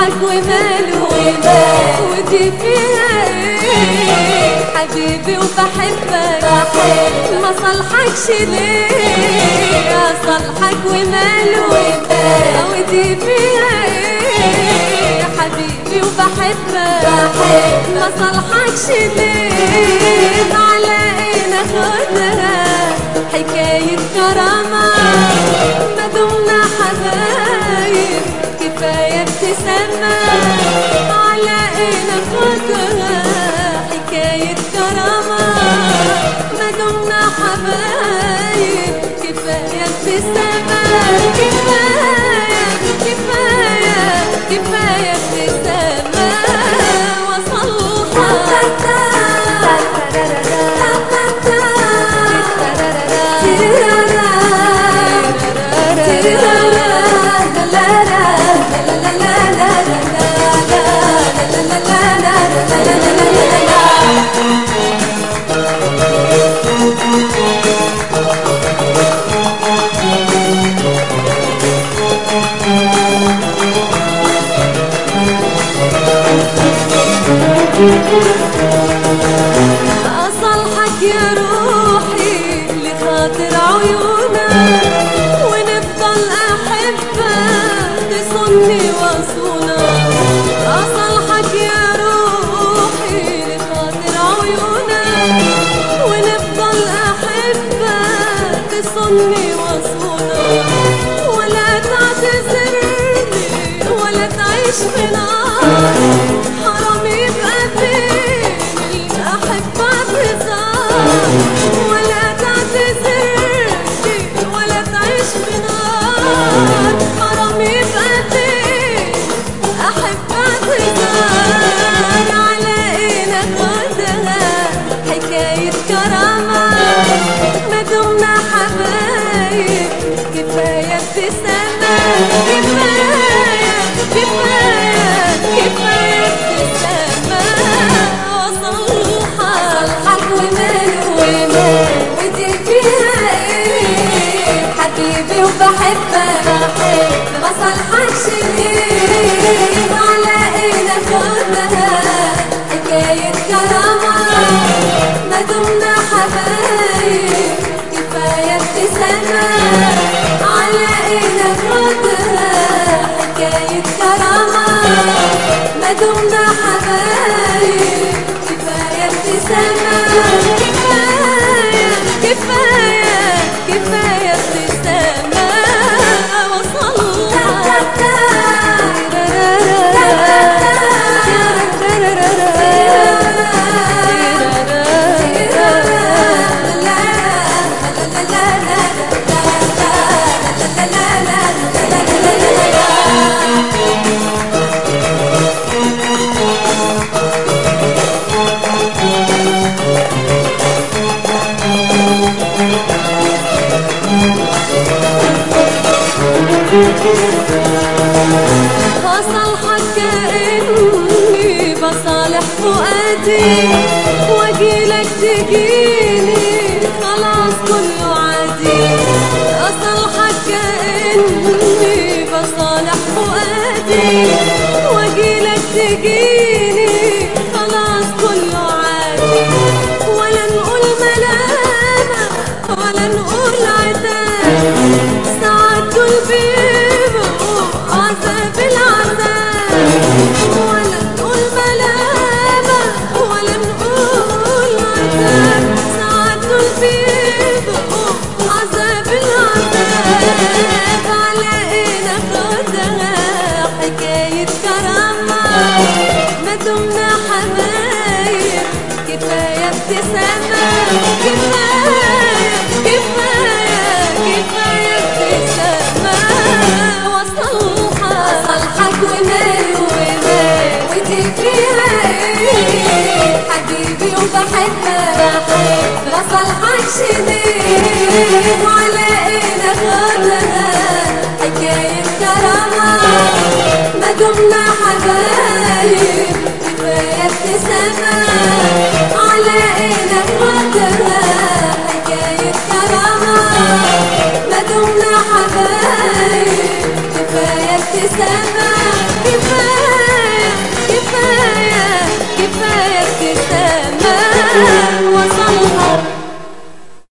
صالحك وماله وماله ودي فيها ايه حبيبي وبحبك ما صالحكش ليه صالحك وماله وماله ودي فيها ايه حبيبي وبحبك ما صالحكش ليه على ايه ناخدها حكاية كرامة ما دمنا حبايب كفاية ابتسامة على ايه ناخدها حكاية كرامة ما دمنا حبايب كفاية ابتسامة كفاية كفاية كفاية ابتسامة أصلحك يا روحي لخاطر عيونك ونفضل أحبك تصني وصونك أصلحك يا روحي لخاطر عيونك ونفضل أحبك تصني وصونك ولا تعتذرني ولا تعيش بنار حرام يبقى بين الأحبة بهزار ولا تعتذرني ولا تعيش بنار حرام يبقى بين أحبة بهزار على إيه ناخدها حكاية كرامة ما دمنا حبايب كفاية ابتسامة كفاية كفاية كفاية ابتسامة وصلحة صلحك وماله وماله ودي فيها ايه حبيبي وبحبك ما صلحكش ليه على ايه ناخدها حكاية كرامة ما دمنا حبايب كفاية ابتسامة على ايه ناخدها حكاية كرامة ما دمنا حبايب كفاية ابتسامة كفاية كفاية كفاية ابتسامة بصالحك كأني بصالح فؤادي واجيلك تجيني خلاص كله عادي أصالحك كأني بصالح فؤادي واجيلك تجيني خلاص كله عادي ولا نقول ملامة ولا نقول عتاب ساعات دول بيبقوا عذاب العذاب ولا نقول ملامة ولا نقول عتاب ساعات دول بيبقوا عذاب العذاب على ايه ناخدها حكاية كرامة ما دمنا حبايب كفاية ابتسامة كفاية كفاية كفاية ابتسامة وصلحة صلحك وماله وماله ودي فيها ايه حبيبي وبحبك ما صلحكش ليه وعلى ايه ناخدها حكاية كرامة ما دمنا حبايب كفاية ابتسامة على ايه ناخدها حكاية كرامة ما دمنا حبايب كفاية ابتسامة